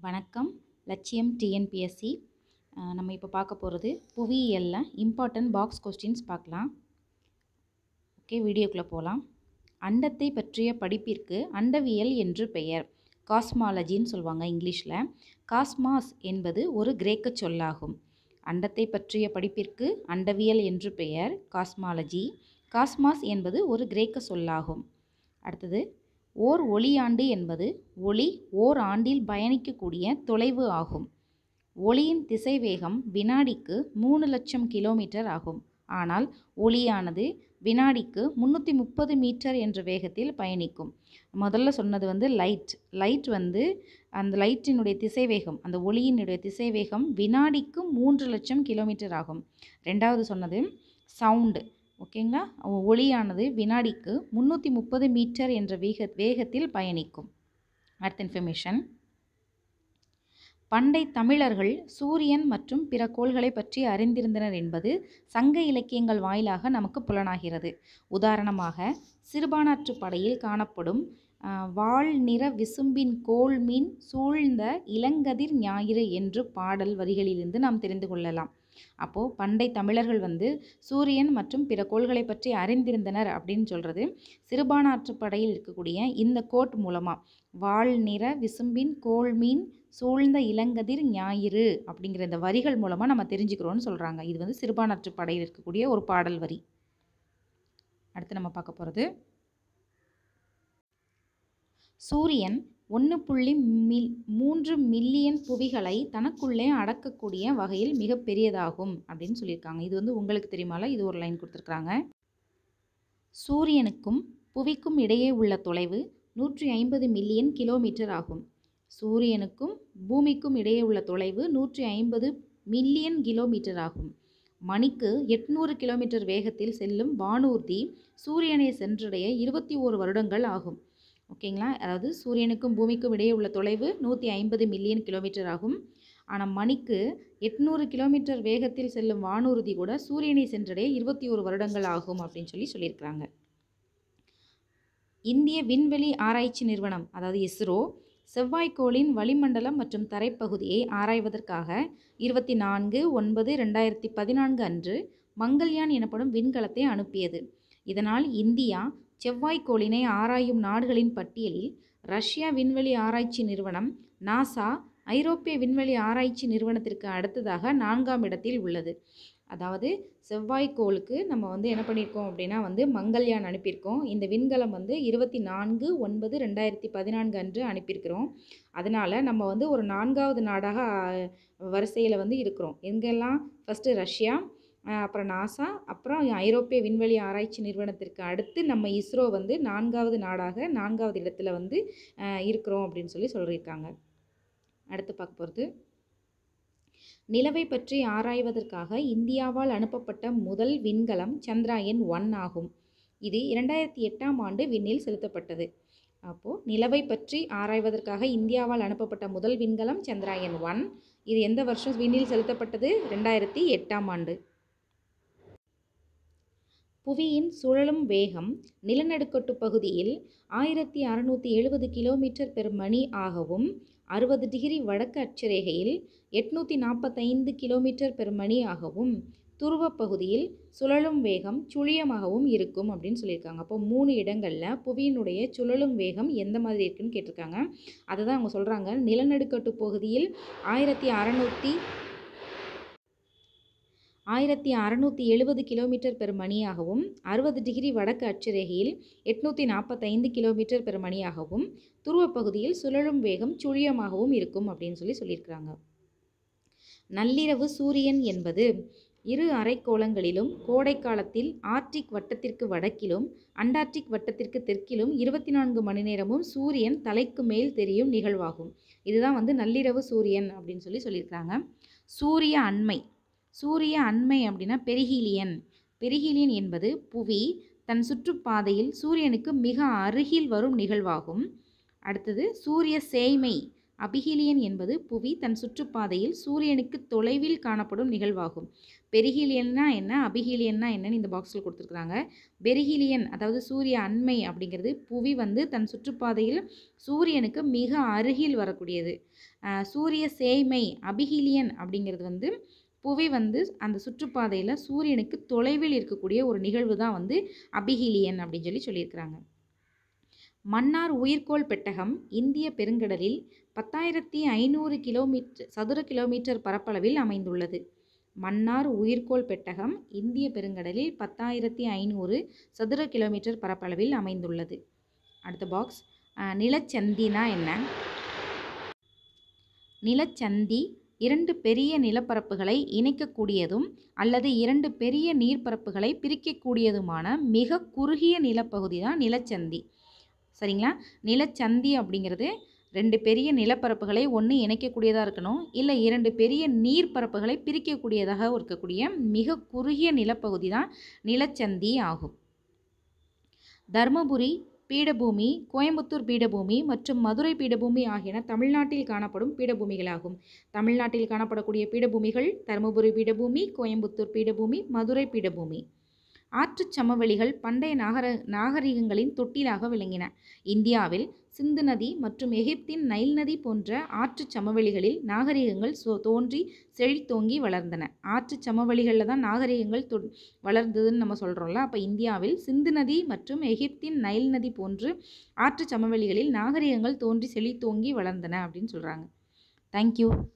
வணக்கம் லட்சியம் டிஎன்பிஎஸ்சி நம்ம இப்போ பார்க்க போகிறது புவியியலில் இம்பார்ட்டன்ட் பாக்ஸ் கொஸ்டின்ஸ் பார்க்கலாம் ஓகே வீடியோக்குள்ளே போகலாம் அண்டத்தை பற்றிய படிப்பிற்கு அண்டவியல் என்று பெயர் காஸ்மாலஜின்னு சொல்லுவாங்க இங்கிலீஷில் காஸ்மாஸ் என்பது ஒரு கிரேக்க சொல்லாகும் அண்டத்தை பற்றிய படிப்பிற்கு அண்டவியல் என்று பெயர் காஸ்மாலஜி காஸ்மாஸ் என்பது ஒரு கிரேக்க சொல்லாகும் அடுத்தது ஓர் ஒளியாண்டு என்பது ஒளி ஓர் ஆண்டில் பயணிக்கக்கூடிய தொலைவு ஆகும் ஒளியின் திசைவேகம் வினாடிக்கு மூணு லட்சம் கிலோமீட்டர் ஆகும் ஆனால் ஒளியானது வினாடிக்கு முந்நூற்றி முப்பது மீட்டர் என்ற வேகத்தில் பயணிக்கும் முதல்ல சொன்னது வந்து லைட் லைட் வந்து அந்த லைட்டினுடைய திசைவேகம் அந்த ஒளியினுடைய திசைவேகம் வினாடிக்கு மூன்று லட்சம் கிலோமீட்டர் ஆகும் ரெண்டாவது சொன்னது சவுண்டு ஓகேங்களா ஒளியானது வினாடிக்கு முந்நூற்றி முப்பது மீட்டர் என்ற வேக வேகத்தில் பயணிக்கும் அடுத்த இன்ஃபர்மேஷன் பண்டை தமிழர்கள் சூரியன் மற்றும் பிற கோள்களை பற்றி அறிந்திருந்தனர் என்பது சங்க இலக்கியங்கள் வாயிலாக நமக்கு புலனாகிறது உதாரணமாக சிறுபானாற்று படையில் காணப்படும் வால் நிற விசும்பின் கோள் மீன் சூழ்ந்த இளங்கதிர் ஞாயிறு என்று பாடல் வரிகளிலிருந்து நாம் தெரிந்து கொள்ளலாம் அப்போது பண்டை தமிழர்கள் வந்து சூரியன் மற்றும் பிற கோள்களை பற்றி அறிந்திருந்தனர் அப்படின்னு சொல்கிறது சிறுபானாற்று படையில் இருக்கக்கூடிய இந்த கோட் மூலமாக வால் நிற விசும்பின் கோள் மீன் சூழ்ந்த இளங்கதிர் ஞாயிறு அப்படிங்கிற இந்த வரிகள் மூலமாக நம்ம தெரிஞ்சுக்கிறோன்னு சொல்கிறாங்க இது வந்து சிறுபானாற்று படையில் இருக்கக்கூடிய ஒரு பாடல் வரி அடுத்து நம்ம பார்க்க போகிறது சூரியன் ஒன்று புள்ளி மில் மூன்று மில்லியன் புவிகளை தனக்குள்ளே அடக்கக்கூடிய வகையில் மிக பெரியதாகும் அப்படின்னு சொல்லியிருக்காங்க இது வந்து உங்களுக்கு தெரியுமால இது ஒரு லைன் கொடுத்துருக்குறாங்க சூரியனுக்கும் புவிக்கும் இடையே உள்ள தொலைவு நூற்றி ஐம்பது மில்லியன் கிலோமீட்டர் ஆகும் சூரியனுக்கும் பூமிக்கும் இடையே உள்ள தொலைவு நூற்றி ஐம்பது மில்லியன் கிலோமீட்டர் ஆகும் மணிக்கு எட்நூறு கிலோமீட்டர் வேகத்தில் செல்லும் வானூர்தி சூரியனை சென்றடைய இருபத்தி ஓரு வருடங்கள் ஆகும் ஓகேங்களா அதாவது சூரியனுக்கும் பூமிக்கும் இடையே உள்ள தொலைவு நூற்றி ஐம்பது மில்லியன் கிலோமீட்டர் ஆகும் ஆனால் மணிக்கு எட்நூறு கிலோமீட்டர் வேகத்தில் செல்லும் வானூர்தி கூட சூரியனை சென்றடைய இருபத்தி ஒரு வருடங்கள் ஆகும் அப்படின்னு சொல்லி சொல்லியிருக்கிறாங்க இந்திய விண்வெளி ஆராய்ச்சி நிறுவனம் அதாவது இஸ்ரோ செவ்வாய்க்கோளின் வளிமண்டலம் மற்றும் தரைப்பகுதியை ஆராய்வதற்காக இருபத்தி நான்கு ஒன்பது ரெண்டாயிரத்தி பதினான்கு அன்று மங்கள்யான் எனப்படும் விண்கலத்தை அனுப்பியது இதனால் இந்தியா செவ்வாய்க்கோளினை ஆராயும் நாடுகளின் பட்டியலில் ரஷ்யா விண்வெளி ஆராய்ச்சி நிறுவனம் நாசா ஐரோப்பிய விண்வெளி ஆராய்ச்சி நிறுவனத்திற்கு அடுத்ததாக நான்காம் இடத்தில் உள்ளது அதாவது செவ்வாய்க்கோளுக்கு நம்ம வந்து என்ன பண்ணியிருக்கோம் அப்படின்னா வந்து மங்கள்யான் அனுப்பியிருக்கோம் இந்த விண்கலம் வந்து இருபத்தி நான்கு ஒன்பது ரெண்டாயிரத்தி பதினான்கு அன்று அனுப்பியிருக்கிறோம் அதனால் நம்ம வந்து ஒரு நான்காவது நாடாக வரிசையில் வந்து இருக்கிறோம் எங்கெல்லாம் ஃபஸ்ட்டு ரஷ்யா அப்புறம் நாசா அப்புறம் ஐரோப்பிய விண்வெளி ஆராய்ச்சி நிறுவனத்திற்கு அடுத்து நம்ம இஸ்ரோ வந்து நான்காவது நாடாக நான்காவது இடத்துல வந்து இருக்கிறோம் அப்படின்னு சொல்லி சொல்லியிருக்காங்க அடுத்து பார்க்க போகிறது நிலவை பற்றி ஆராய்வதற்காக இந்தியாவால் அனுப்பப்பட்ட முதல் விண்கலம் சந்திராயன் ஒன் ஆகும் இது இரண்டாயிரத்தி எட்டாம் ஆண்டு விண்ணில் செலுத்தப்பட்டது அப்போது நிலவை பற்றி ஆராய்வதற்காக இந்தியாவால் அனுப்பப்பட்ட முதல் விண்கலம் சந்திராயன் ஒன் இது எந்த வருஷம் விண்ணில் செலுத்தப்பட்டது ரெண்டாயிரத்தி எட்டாம் ஆண்டு புவியின் சுழலும் வேகம் நிலநடுக்கட்டு பகுதியில் ஆயிரத்தி அறநூற்றி எழுபது கிலோமீட்டர் பெர் மணி ஆகவும் அறுபது டிகிரி வடக்கு அட்சரேகையில் எட்நூற்றி நாற்பத்தைந்து கிலோமீட்டர் பெர் மணி ஆகவும் துருவ பகுதியில் சுழலும் வேகம் சுழியமாகவும் இருக்கும் அப்படின்னு சொல்லியிருக்காங்க அப்போ மூணு இடங்களில் புவியினுடைய சுழலும் வேகம் எந்த மாதிரி இருக்குன்னு கேட்டிருக்காங்க அதை தான் அவங்க சொல்கிறாங்க நிலநடுக்கட்டு பகுதியில் ஆயிரத்தி அறநூற்றி ஆயிரத்தி அறநூற்றி எழுபது கிலோமீட்டர் பெர் மணியாகவும் அறுபது டிகிரி வடக்கு அட்சரேகையில் எட்நூற்றி நாற்பத்தைந்து கிலோமீட்டர் பெர் மணியாகவும் துருவ பகுதியில் சுழலும் வேகம் சுழியமாகவும் இருக்கும் அப்படின்னு சொல்லி சொல்லியிருக்கிறாங்க நள்ளிரவு சூரியன் என்பது இரு அரைக்கோளங்களிலும் கோடை காலத்தில் ஆர்டிக் வட்டத்திற்கு வடக்கிலும் அண்டார்டிக் வட்டத்திற்கு தெற்கிலும் இருபத்தி நான்கு மணி நேரமும் சூரியன் தலைக்கு மேல் தெரியும் நிகழ்வாகும் இதுதான் வந்து நள்ளிரவு சூரியன் அப்படின்னு சொல்லி சொல்லியிருக்கிறாங்க சூரிய அண்மை சூரிய அண்மை அப்படின்னா பெரிஹீலியன் பெரிஹீலியன் என்பது புவி தன் சுற்றுப்பாதையில் சூரியனுக்கு மிக அருகில் வரும் நிகழ்வாகும் அடுத்தது சூரிய சேய்மை அபிஹீலியன் என்பது புவி தன் சுற்றுப்பாதையில் சூரியனுக்கு தொலைவில் காணப்படும் நிகழ்வாகும் பெரிஹீலியன்னா என்ன அபிஹீலியன்னா என்னன்னு இந்த பாக்ஸில் கொடுத்துருக்குறாங்க பெரிஹீலியன் அதாவது சூரிய அண்மை அப்படிங்கிறது புவி வந்து தன் சுற்றுப்பாதையில் சூரியனுக்கு மிக அருகில் வரக்கூடியது அஹ் சூரிய சேய்மை அபிஹீலியன் அப்படிங்கிறது வந்து புவி வந்து அந்த சுற்றுப்பாதையில் சூரியனுக்கு தொலைவில் இருக்கக்கூடிய ஒரு நிகழ்வு தான் வந்து அபிஹீலியன் அப்படின்னு சொல்லி சொல்லியிருக்கிறாங்க மன்னார் உயிர்க்கோள் பெட்டகம் இந்திய பெருங்கடலில் பத்தாயிரத்தி ஐநூறு கிலோமீட்டர் சதுர கிலோமீட்டர் பரப்பளவில் அமைந்துள்ளது மன்னார் உயிர்க்கோள் பெட்டகம் இந்திய பெருங்கடலில் பத்தாயிரத்தி ஐநூறு சதுர கிலோமீட்டர் பரப்பளவில் அமைந்துள்ளது அடுத்த பாக்ஸ் நிலச்சந்தினா என்ன நிலச்சந்தி இரண்டு பெரிய நிலப்பரப்புகளை இணைக்கக்கூடியதும் அல்லது இரண்டு பெரிய நீர்ப்பரப்புகளை பிரிக்கக்கூடியதுமான மிக குறுகிய நிலப்பகுதி தான் நிலச்சந்தி சரிங்களா நிலச்சந்தி அப்படிங்கிறது ரெண்டு பெரிய நிலப்பரப்புகளை ஒன்று இணைக்கக்கூடியதாக இருக்கணும் இல்லை இரண்டு பெரிய நீர்ப்பரப்புகளை பிரிக்கக்கூடியதாக இருக்கக்கூடிய மிக குறுகிய நிலப்பகுதி தான் நிலச்சந்தி ஆகும் தர்மபுரி பீடபூமி கோயம்புத்தூர் பீடபூமி மற்றும் மதுரை பீடபூமி ஆகியன தமிழ்நாட்டில் காணப்படும் பீடபூமிகளாகும் தமிழ்நாட்டில் காணப்படக்கூடிய பீடபூமிகள் தருமபுரி பீடபூமி கோயம்புத்தூர் பீடபூமி மதுரை பீடபூமி ஆற்றுச் சமவெளிகள் பண்டைய நாகர நாகரிகங்களின் தொட்டிலாக விளங்கின இந்தியாவில் சிந்து நதி மற்றும் எகிப்தின் நைல் நதி போன்ற ஆற்றுச் சமவெளிகளில் நாகரிகங்கள் சோ தோன்றி செழித்தோங்கி வளர்ந்தன ஆற்றுச் சமவெளிகளில் தான் நாகரிகங்கள் தொ வளர்ந்ததுன்னு நம்ம சொல்கிறோம்ல அப்போ இந்தியாவில் சிந்து நதி மற்றும் எகிப்தின் நைல் நதி போன்று ஆற்றுச் சமவெளிகளில் நாகரிகங்கள் தோன்றி செழித்தோங்கி வளர்ந்தன அப்படின்னு சொல்கிறாங்க தேங்க்யூ